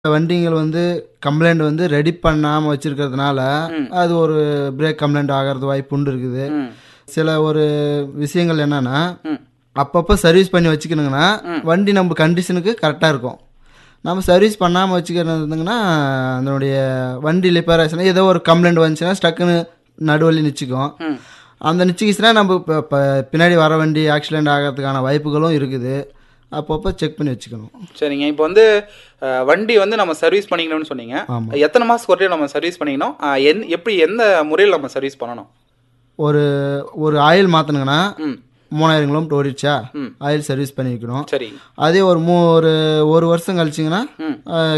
வண்டிகள் வந்து கம்ப்ளைண்ட் வந்து ரெடி பண்ணாமல் வச்சிருக்கிறதுனால அது ஒரு பிரேக் கம்ப்ளைண்ட் ஆகிறது வாய்ப்பு உண்டு இருக்குது ம் சில ஒரு விஷயங்கள் என்னன்னா ம் அப்பப்போ சர்வீஸ் பண்ணி வச்சுக்கணுங்கன்னா வண்டி நம்ம கண்டிஷனுக்கு கரெக்டாக இருக்கும் நம்ம சர்வீஸ் பண்ணாமல் வச்சுக்கிறதுங்கன்னா அதனுடைய வண்டி ரிப்பேர் ஆச்சுன்னா ஏதோ ஒரு கம்ப்ளைண்ட் வந்துச்சுன்னா ஸ்டக்குன்னு நடுவழி நிற்சிக்கும் ம் அந்த நிச்சயிச்சுன்னா நம்ம இப்போ இப்போ பின்னாடி வர வண்டி ஆக்சிடென்ட் ஆகிறதுக்கான வாய்ப்புகளும் இருக்குது அப்பப்போ செக் பண்ணி வச்சுக்கணும் சரிங்க இப்போ வந்து அஹ், வண்டி வந்து நம்ம சர்வீஸ் பண்ணிக்கணும்னு சொன்னீங்க ஆமா. எத்தனை மாதத்துக்கு ஒரு time நம்ம சர்வீஸ் பண்ணிக்கணும் அஹ், எந் எப்படி எந்த முறையில் நம்ம சர்வீஸ் பண்ணணும் ஒரு ஒரு ஆயில் மாற்றணுங்கன்னா ம் மூணாயிரம் கிலோமீட்டர் ஓடிடுச்சா ம். ஆயில் சர்வீஸ் பண்ணி வைக்கணும் சரி அதே ஒரு மூ ஒரு ஒரு வருஷம் கழிச்சிங்கன்னா ம்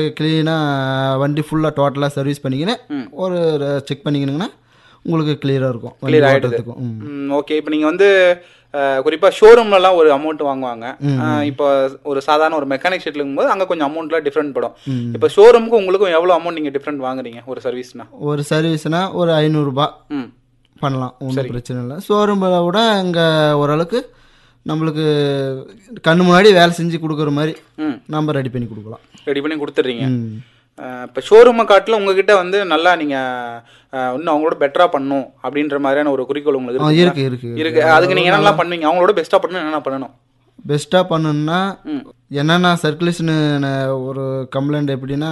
க்ளீனாக வண்டி ஃபுல்லாக டோட்டலாக சர்வீஸ் பண்ணிக்கின்னு ம். ஒரு செக் பண்ணிக்கணுங்கன்னா உங்களுக்கு கிளியராக இருக்கும் வண்டி Clear ஆயிடுது. ஓட்டுறதுக்கும் ம். ஓகே இப்போ நீங்கள் வந்து குறிப்பாக ஷோரூம்லலாம் ஒரு அமௌண்ட் வாங்குவாங்க அஹ், இப்போ ஒரு சாதாரண ஒரு மெக்கானிக் ஷெட்ல இருக்கும்போது அங்கே கொஞ்சம் அமௌண்ட்லாம் டிஃப்ரெண்ட் படும் ம். இப்போ ஷோரூமுக்கும் உங்களுக்கும் எவ்வளோ அமௌண்ட் நீங்கள் டிஃப்ரெண்ட் வாங்குறீங்க ஒரு சர்வீஸ்னா ஒரு சர்வீஸ்னால் ஒரு ஐநூறுரூபா ம் பண்ணலாம் ஒன்றும் பிரச்சனை இல்லை ஷோரூமில் விட இங்கே ஓரளவுக்கு நம்மளுக்கு கண்ணு முன்னாடி வேலை செஞ்சு கொடுக்குற மாதிரி ம் நம்ம ரெடி பண்ணி கொடுக்கலாம் ரெடி பண்ணி கொடுத்துட்றீங்க ம். இப்போ ஷோரூமை காட்டில் உங்ககிட்ட வந்து நல்லா நீங்கள் இன்னும் அவங்களோட பெட்டராக பண்ணணும் அப்படின்ற மாதிரியான ஒரு குறிக்கோள் உங்களுக்கு ஆ, இருக்குங்களா? இருக்கு இருக்கு இருக்கு அதுக்கு நீங்கள் என்னெல்லாம் பண்ணுவீங்க அவங்களோட பெஸ்ட்டாக பண்ணணும் என்னென்ன பண்ணணும் பெஸ்ட்டாக பண்ணணும்னா ம் என்னென்ன சர்க்குலேஷனு ஒரு கம்ப்ளைண்ட் எப்படின்னா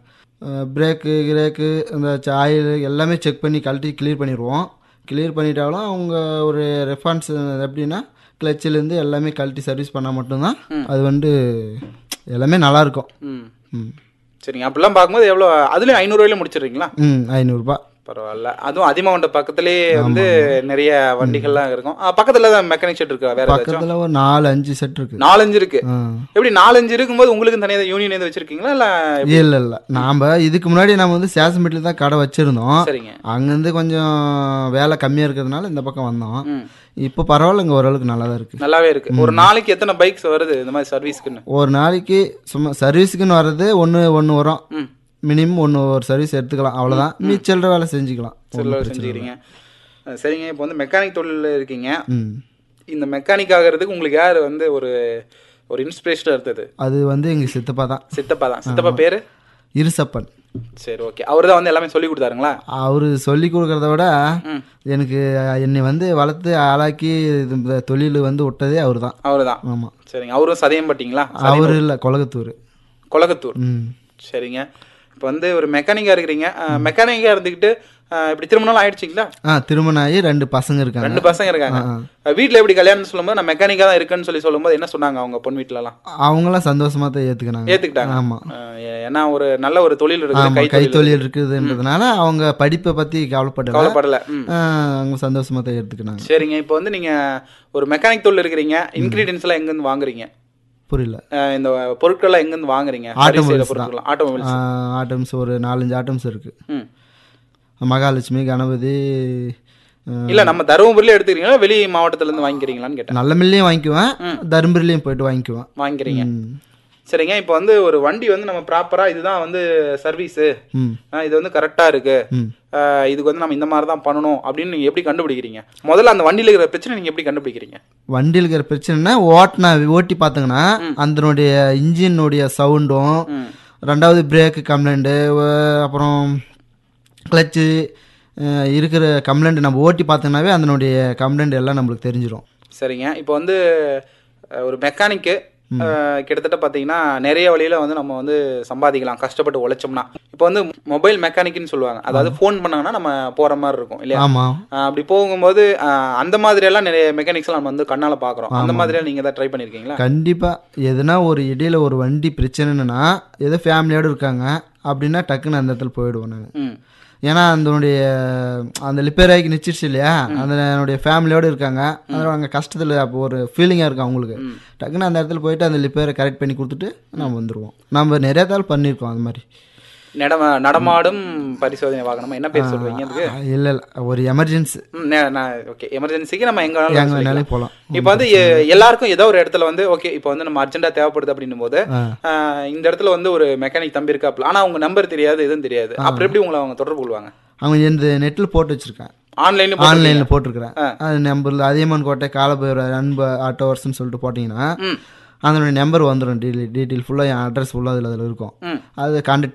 பிரேக்கு கிரேக்கு இந்த ஆயில் எல்லாமே செக் பண்ணி கழட்டி கிளியர் பண்ணிடுவோம் கிளியர் பண்ணிட்டாலும் அவங்க ஒரு ரெஃபரன்ஸ் எப்படின்னா கிளச்சிலேருந்து எல்லாமே கழட்டி சர்வீஸ் பண்ணால் மட்டும்தான் அது வந்து எல்லாமே நல்லாயிருக்கும் ம் ம் சரிங்க அப்படிலாம் பார்க்கும்போது எவ்வளோ அதுலேயும் ஐநூறுவாயில முடிச்சிடுறீங்களா ம் ஐநூறுரூபா பரவாயில்ல அதுவும் அதிமௌண்ட பக்கத்துலேயே வந்து நிறைய வண்டிகள்லாம் இருக்கும் ஆ, பக்கத்துல தான் மெக்கானிக் ஷெட் இருக்கா வேற ஏதாச்சும் பக்கத்தில் ஒரு நாலு அஞ்சு செட் இருக்குது நாலஞ்சு இருக்கு ஆ எப்படி நாலஞ்சு இருக்கும்போது உங்களுக்கு தனியாக யூனியன் எதுவும் வச்சிருக்கீங்களா இல்லை இல்லை இல்லை நாம் இதுக்கு முன்னாடி நம்ம வந்து சேசம்பேட்டில் தான் கடை வச்சுருந்தோம் சரிங்க அங்கேருந்து கொஞ்சம் வேலை கம்மியாக இருக்கிறதுனால இந்த பக்கம் வந்தோம் ம் இப்போ பரவாயில்ல இங்கே ஓரளவுக்கு நல்லா தான் இருக்குது நல்லாவே இருக்கு ஒரு நாளைக்கு எத்தனை பைக்ஸ் வருது இந்த மாதிரி சர்வீஸ்க்குன்னு ஒரு நாளைக்கு சும்மா சர்வீஸுக்குன்னு வர்றது ஒன்று ஒன்று வரும் ம் மினிமம் ஒன்று ஒரு சர்வீஸ் எடுத்துக்கலாம் அவ்வளோதான் மீ சில்லற வேலை செஞ்சுக்கலாம் சொல்ல செஞ்சுக்கிறீங்க அஹ் சரிங்க இப்போ வந்து மெக்கானிக் தொழிலில் இருக்கீங்க ம் இந்த மெக்கானிக் ஆகிறதுக்கு உங்களுக்கு யார் வந்து ஒரு ஒரு இன்ஸ்பிரேஷனாக இருந்தது அது வந்து எங்கள் சித்தப்பா தான் சித்தப்பா தான் சித்தப்பா பேர் இருசப்பன் சரி ஓகே அவர் தான் வந்து எல்லாமே சொல்லி கொடுத்தாருங்களா அவர் சொல்லி கொடுக்கறத விட ம் எனக்கு என்னை வந்து வளர்த்து ஆளாக்கி இது இந்த தொழில் வந்து விட்டதே அவர் தான் அவர் தான் ஆமாம் சரிங்க அவரும் சதயம் பட்டிங்களா அவர் இல்லை கொலகத்தூர் கொலகத்தூர் ம் சரிங்க இப்போ வந்து ஒரு மெக்கானிக்காக இருக்கிறீங்க மெக்கானிக்காக இருந்துக்கிட்டு அஹ், இப்படி திருமணம் ஆயிடுச்சிங்களா ஆ திருமணம் ஆகி ரெண்டு பசங்க இருக்காங்க ரெண்டு பசங்க இருக்காங்க வீட்டில் எப்படி கல்யாணம் சொல்லும்போது நான் மெக்கானிக்காக தான் இருக்கேன்னு சொல்லி சொல்லும்போது என்ன சொன்னாங்க அவங்க பொண்ணு வீட்டிலலாம் அவங்களாம் சந்தோஷமா தான் ஏற்றுக்கினாங்க ஏற்றுக்கிட்டாங்க ஆமாம் ஏன்னா ஒரு நல்ல ஒரு தொழில் இருக்குது ஆமாம் கை கைத்தொழில் இருக்குதுன்றதுனால அவங்க படிப்பை பற்றி கவலைப்படல கவலைப்படல ம் ஆ, அவங்க சந்தோஷமா தான் எடுத்துக்கினாங்க சரிங்க இப்போ வந்து நீங்க ஒரு மெக்கானிக் தொழில் இருக்கிறீங்க இன்கிரீடியன்ஸ் எல்லாம் எங்கேருந்து வாங்குறீங்க புரியல அஹ் இந்த பொருட்கள்லாம் எங்கேருந்து வாங்குறீங்க Automobiles செய்யற தான். பொருட்கள் ஆட்டோமொபைல்ஸ் ஆட்டம்ஸ் ஒரு நாலஞ்சு ஆட்டம்ஸ் இருக்கு ம் மகாலட்சுமி கணபதி ஆ, இல்ல நம்ம தருமபுரியில எடுத்துக்கிறீங்களா வெளி மாவட்டத்துல இருந்து வாங்கிக்கிறீங்களா கேட்டேன் நல்ல மில்லையும் வாங்கிக்குவேன் தருமபுரிலையும் போயிட்டு வாங்கிக்குவேன் வாங்கிக்கிறீங்க ம். சரிங்க இப்போ வந்து ஒரு வண்டி வந்து நம்ம ப்ராப்பரா இதுதான் வந்து சர்வீஸ் ம் இது வந்து கரெக்டா இருக்கு ம் அஹ் இதுக்கு வந்து நம்ம இந்த மாதிரி தான் பண்ணணும் அப்படின்னு நீங்க எப்படி கண்டுபிடிக்கிறீங்க முதல்ல அந்த வண்டியில இருக்கிற பிரச்சனை நீங்க எப்படி கண்டுபிடிக்கிறீங்க வண்டியில் இருக்கிற பிரச்சனைனா ஓட்டினா ஓட்டி பார்த்தீங்கன்னா அதனுடைய இன்ஜினுடைய சவுண்டும் ம் ரெண்டாவது பிரேக்கு கம்ப்ளைண்ட்டு அப்புறம் கிளச்சு இருக்கிற கம்ப்ளைண்ட் நம்ம ஓட்டி பார்த்தோம்னாவே அதனுடைய கம்ப்ளைண்ட் எல்லாம் நம்மளுக்கு தெரிஞ்சிடும் சரிங்க இப்போ வந்து அஹ், ஒரு மெக்கானிக்கு கிட்டத்தட்ட பார்த்தீங்கன்னா நிறைய வழியில வந்து நம்ம வந்து சம்பாதிக்கலாம் கஷ்டப்பட்டு உழைச்சோம்னா இப்போ வந்து மொபைல் மெக்கானிக்னு சொல்லுவாங்க அதாவது ஃபோன் பண்ணாங்கன்னா நம்ம போற மாதிரி இருக்கும் இல்லையா ஆமாம் அஹ், அப்படி போகும்போது அஹ், அந்த மாதிரி எல்லாம் நிறைய மெக்கானிக்ஸ் நம்ம வந்து கண்ணால பாக்குறோம் அந்த மாதிரி நீங்க தான் ட்ரை பண்ணிருக்கீங்களா கண்டிப்பாக எதுனா ஒரு இடையில ஒரு வண்டி பிரச்சனைன்னா ஏதோ ஃபேமிலியோடு இருக்காங்க அப்படின்னா டக்குன்னு அந்த இடத்துல போயிடுவேன் நான் ம் ஏன்னா அதனுடைய அந்த லிப்பேர் ஆகி நிச்சிருச்சு இல்லையா அந்த என்னுடைய ஃபேமிலியோடு இருக்காங்க அதனால அங்கே கஷ்டத்தில் அப்போ ஒரு ஃபீலிங்காக இருக்கும் அவங்களுக்கு டக்குன்னு அந்த இடத்துல போயிட்டு அந்த லிப்பேரை கரெக்ட் பண்ணி கொடுத்துட்டு நம்ம வந்துடுவோம் நம்ம நிறைய தாள் பண்ணியிருக்கோம் அது மாதிரி நடம நடமாடும் பரிசோதனை வாகனமா என்ன பேர் சொல்றீங்க அதுக்கு இல்லை இல்லை ஒரு எமர்ஜென்சி ம், நே- நான் ஓகே எமர்ஜென்சிக்கு நம்ம எங்க வேணாலும் எங்கே சொல்லிக்கலாம். வேணாலும் போகலாம் இப்போ வந்து எ- எல்லாருக்கும் ஏதோ ஒரு இடத்துல வந்து ஓகே இப்போ வந்து நம்ம அர்ஜென்ட்டா தேவைப்படுது அப்படின்னும் போது ஆ. ஆஹ், இந்த இடத்துல வந்து ஒரு மெக்கானிக் தம்பி இருக்காப்ல ஆனா அவங்க நம்பர் தெரியாது எதுவும் தெரியாது அப்புறம் எப்படி உங்களை அவங்க தொடர்பு கொள்வாங்க அவங்க இந்த நெட்டில் போட்டு வச்சுருக்கேன் ஆன்லைன்ல ஆன்லைனில் போட்டிருக்கிறேன் அது நம்பரில் அதியமான் கோட்டை காலபைர அன்பு ஆட்டோ வர்ஸ்னு சொல்லிட்டு போட்டிங்கன்னா ம் அதனுடைய நம்பர் வந்துடும் டீட்டெயில் டீட்டெயில் ஃபுல்லாக என் அட்ரஸ் ஃபுல்லாக அதில் அதில் இருக்கும் ம் அதை கான்டாக்ட்